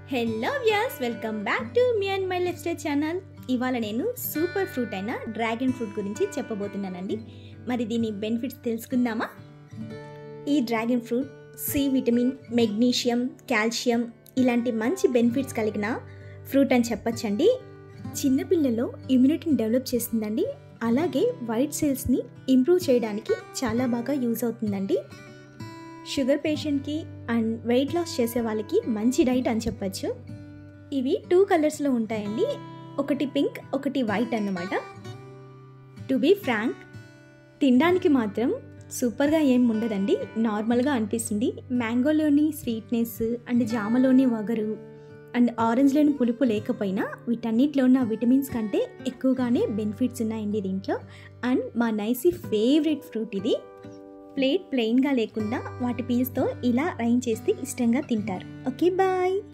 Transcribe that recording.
hello వ్యాస్ welcome back to me and my lifestyle channel ఇవాళ నేను super fruit అయిన డ్రాగన్ ఫ్రూట్ గురించి చెప్పబోతున్నానండి మరి దీని బెనిఫిట్స్ తెలుసుకుందామా ఈ dragon fruit C vitamin magnesium calcium ఇలాంటి మంచి బెనిఫిట్స్ కలిగిన ఫ్రూట్ అని చెప్పొచ్చండి చిన్నపిల్లలో ఇమ్యూనిటీని డెవలప్ చేస్తుందండి అలాగే వైట్ సెల్స్ని ఇంప్రూవ్ చేయడానికి చాలా బాగా యూజ్ అవుతుందండి షుగర్ పేషెంట్కి అండ్ వెయిట్ లాస్ చేసే వాళ్ళకి మంచి డైట్ అని చెప్పచ్చు ఇవి టూ కలర్స్లో ఉంటాయండి ఒకటి పింక్ ఒకటి వైట్ అన్నమాట టు బీ ఫ్రాంక్ తినడానికి మాత్రం సూపర్గా ఏం ఉండదండి నార్మల్గా అనిపిస్తుంది మ్యాంగోలోని స్వీట్నెస్ అండ్ జామలోని వగరు అండ్ ఆరెంజ్లోని పులుపు లేకపోయినా వీటన్నిటిలో ఉన్న విటమిన్స్ కంటే ఎక్కువగానే బెనిఫిట్స్ ఉన్నాయండి దీంట్లో అండ్ మా నైసీ ఫేవరెట్ ఫ్రూట్ ఇది ప్లేట్ ప్లెయిన్గా లేకుండా వాటి పీస్తో ఇలా రైన్ చేస్తే ఇష్టంగా తింటారు ఓకే బాయ్